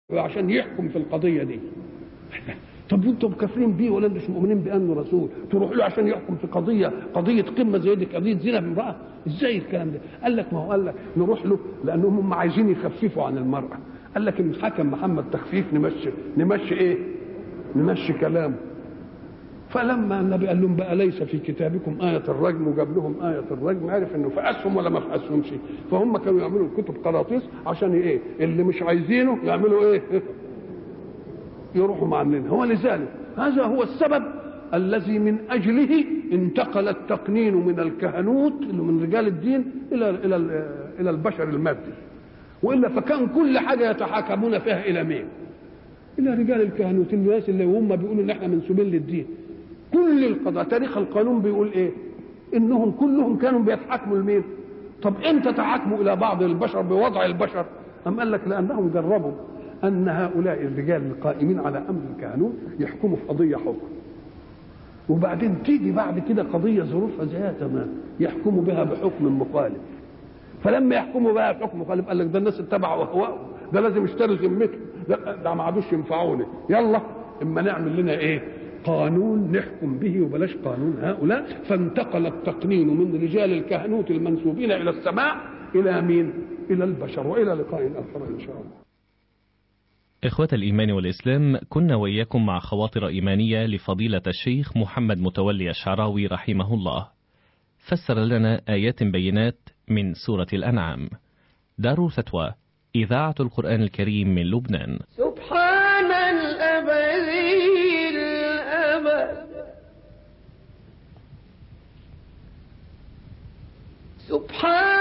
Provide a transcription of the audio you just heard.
عشان يحكم في القضيه دي طب انتم كافرين بيه ولا مش مؤمنين بانه رسول تروح له عشان يحكم في قضيه قضيه قمه زي دي قضيه زنا بامراه ازاي الكلام ده قال لك ما هو قال لك نروح له لانهم هم عايزين يخففوا عن المراه قال لك ان حكم محمد تخفيف نمشي نمشي ايه نمشي كلامه فلما النبي قال لهم بقى ليس في كتابكم آية الرجم وجاب لهم آية الرجم عرف انه فقسهم ولا ما فقسهمش فهم كانوا يعملوا الكتب قراطيس عشان ايه اللي مش عايزينه يعملوا ايه يروحوا عاملينها ولذلك هذا هو السبب الذي من اجله انتقل التقنين من الكهنوت من رجال الدين الى الى الى البشر المادي والا فكان كل حاجه يتحاكمون فيها الى مين؟ الى رجال الكهنوت الناس اللي هم بيقولوا ان احنا منسوبين للدين كل القضاء تاريخ القانون بيقول ايه انهم كلهم كانوا بيتحاكموا لمين طب امتى تحاكموا الى بعض البشر بوضع البشر ام قال لك لانهم جربوا ان هؤلاء الرجال القائمين على امر الكهنوت يحكموا في قضيه حكم وبعدين تيجي بعد كده قضيه ظروفها زيها تمام يحكموا بها بحكم مخالف فلما يحكموا بها بحكم مخالف قال لك ده الناس اتبعوا اهواءهم ده لازم يشتروا ذمتهم ده, ده ما عادوش ينفعوني يلا اما نعمل لنا ايه قانون نحكم به وبلاش قانون هؤلاء فانتقل التقنين من رجال الكهنوت المنسوبين الى السماء الى مين؟ الى البشر والى لقاء اخر ان شاء الله. إخوة الإيمان والإسلام كنا وإياكم مع خواطر إيمانية لفضيلة الشيخ محمد متولي الشعراوي رحمه الله فسر لنا آيات بينات من سورة الأنعام دار فتوى إذاعة القرآن الكريم من لبنان سبحان الأبدي الأبد سبحان